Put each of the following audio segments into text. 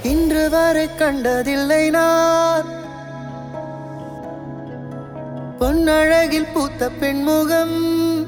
இன்று வரை கண்டதில்லை நான் பொன்னழகில் பூத்த பெண்முகம்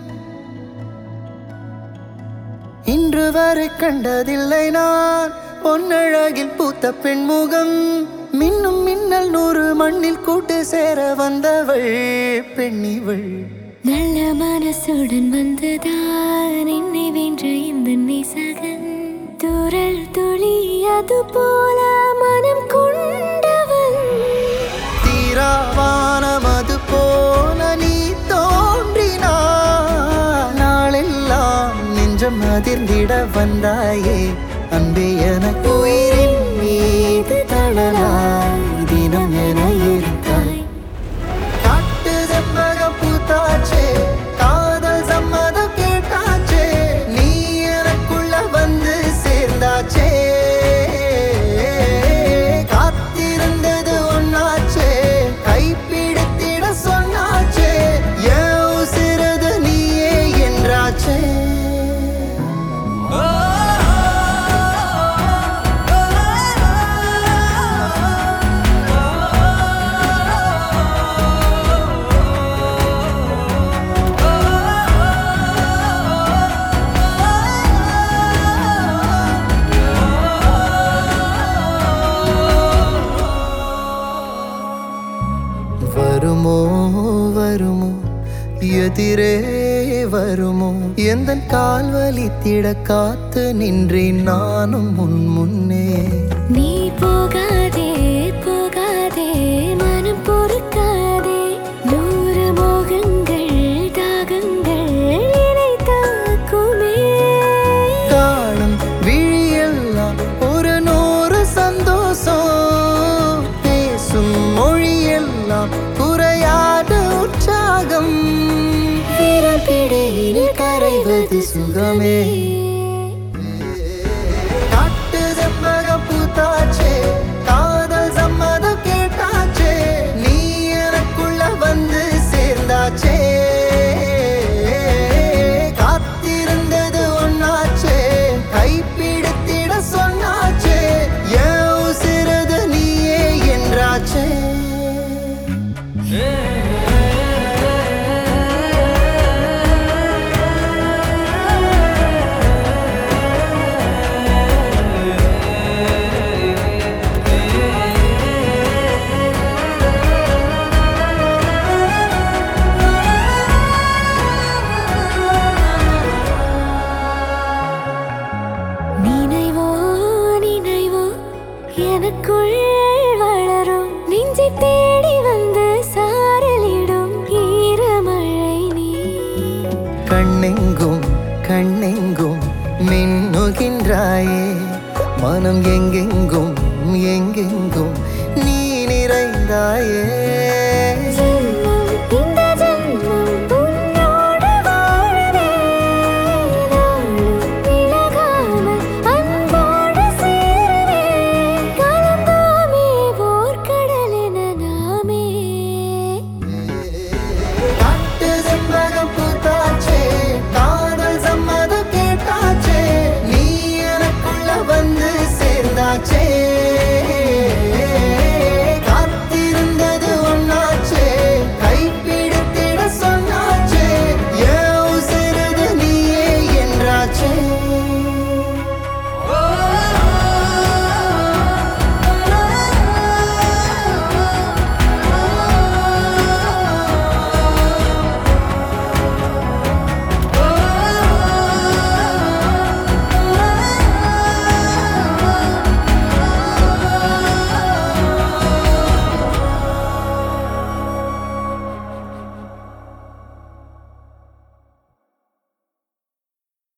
இன்று வரை கண்டதில்லை நான் பொன்னழகில் பூத்த பெண்முகம் மின்னும் மின்னல் நூறு மண்ணில் கூட்டு சேர வந்தவள் பெண்ணிவள் நல்ல மனசுடன் வந்துதான் என்னை வென்ற இந்த நேசகன் தூரல் துளி அது போல மனம் கொண்டவன் தீராவானம் அது போல நீ தோன்றினாய் நாளெல்லாம் நெஞ்சம் அதிர்ந்திட வந்தாயே அன்பே எனக்கு உயிரின் மீது தளலாய் தினம் என இருக்காய் காட்டு செம்பகம் பூத்தாச்சே காதல் சம்மதம் கேட்டாச்சே நீ எனக்குள்ள வந்து சேர்ந்தாச்சே காத்திருந்தது ஒன்னாச்சே கைப்பிடித்திட சொன்னாச்சே என் உசிரது நீயே என்றாச்சே வருமோ வருமோ எதிரே வருமோ எந்த கால் வலித்திட காத்து நின்றேன் நானும் முன் முன்னே நீ போகாதே போகாதே மனம் பொறுக்காதே நூறு மோகங்கள் தாகங்கள் என்னை தாக்குமே காணும் விழியெல்லாம் ஒரு நூறு சந்தோஷம் பேசும் மொழியெல்லாம் குறையாத உற்சாகம் விரல் பிடியில் கரைவது சுகமே காட்டு செம்பகம் பூத்தாச்சே காதல் சம்மதம் கேட்டாச்சே நீ எனக்குள்ள வந்து சேர்ந்தாச்சே காத்திருந்தது ஒன்னாச்சே கைப்பிடித்திட சொன்னாச்சே என் உசிரது நீயே என்றாச்சே நினைவோ நினைவோ எனக்குள் வளரும் நெஞ்சை தேடி வந்து சாரலிடும் ஈரமழை நீ கண்ணெங்கும் கண்ணெங்கும் மின்னுகின்றாயே மனம் எங்கெங்கும் எங்கெங்கும் நீ நிறைந்தாயே